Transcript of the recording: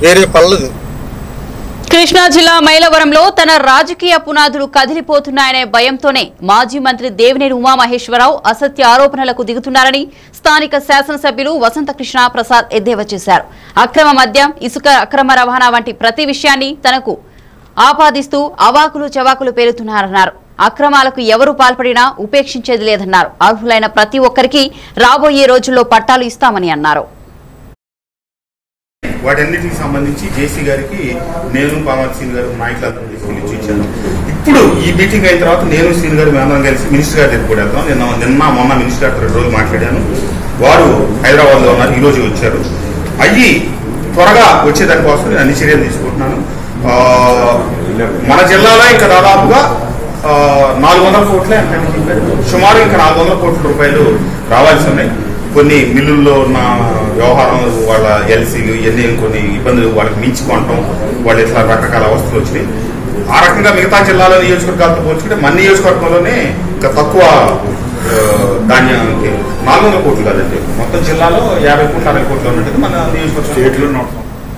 వేరే పల్లదు కృష్ణా జిల్లా మైలవరంలో తన రాజకీయ పునాదులు కదిలిపోతున్నాయనే భయంతోనే మాజీ మంత్రి దేవినేని ఉమామహేశ్వరరావు అసత్య ఆరోపణలకు దిగుతున్నారని స్థానిక శాసనసభ్యులు వసంతకృష్ణ ప్రసాద్ ఎద్దేవా చేశారు అక్రమ మద్యం ఇసుక అక్రమ రవాణా వంటి ప్రతి విషయాన్ని తనకు ఆపాదిస్తూ అవాకులు చవాకులు పేరుతున్నారన్నారు అక్రమాలకు ఎవరు పాల్పడినా ఉపేక్షించేది లేదన్నారు అర్హులైన ప్రతి ఒక్కరికి రాబోయే రోజుల్లో పట్టాలు ఇస్తామని అన్నారు వాటన్నిటికి సంబంధించి జేసీ గారికి నేను పామర్ సీన్ గారు నాయకులందరూ తీసుకుని ఇచ్చి ఇచ్చాను ఇప్పుడు ఈ మీటింగ్ అయిన తర్వాత నేను సీన్ గారు మేమందరం కలిసి మినిస్టర్ గారి దగ్గర కూడా వెళ్తాం నిన్న నిన్న మొన్న మినిస్టర్ గారితో రెండు రోజులు మాట్లాడాను వారు హైదరాబాద్ లో ఉన్నారు ఈ రోజు వచ్చారు అయ్యి త్వరగా వచ్చేదానికోసం నేను అన్ని చర్యలు తీసుకుంటున్నాను ఆ, మన జిల్లాలో ఇంకా దాదాపుగా ఆ, నాలుగు వందల కోట్లే అంటే సుమారు ఇంకా నాలుగు వందల కోట్ల రూపాయలు రావాల్సి ఉన్నాయి కొన్ని మిల్లుల్లో ఉన్న వ్యవహారం వాళ్ళ ఎల్సీలు ఇవన్నీ కొన్ని ఇబ్బందులు వాళ్ళకి మించి కొనటం వాళ్ళు ఇట్లా రకరకాల అవస్థలు వచ్చినాయి ఆ రకంగా మిగతా జిల్లాలో నియోజకవర్గాలతో పోల్చుకుంటే మన నియోజకవర్గంలోనే ఇంకా తక్కువ ఆ, ధాన్యానికి నాలుగు వందల కోట్లు కాదండి మొత్తం జిల్లాలో యాభై కోట్లు అరవై కోట్లు ఉన్నట్టు మన నియోజకవర్గం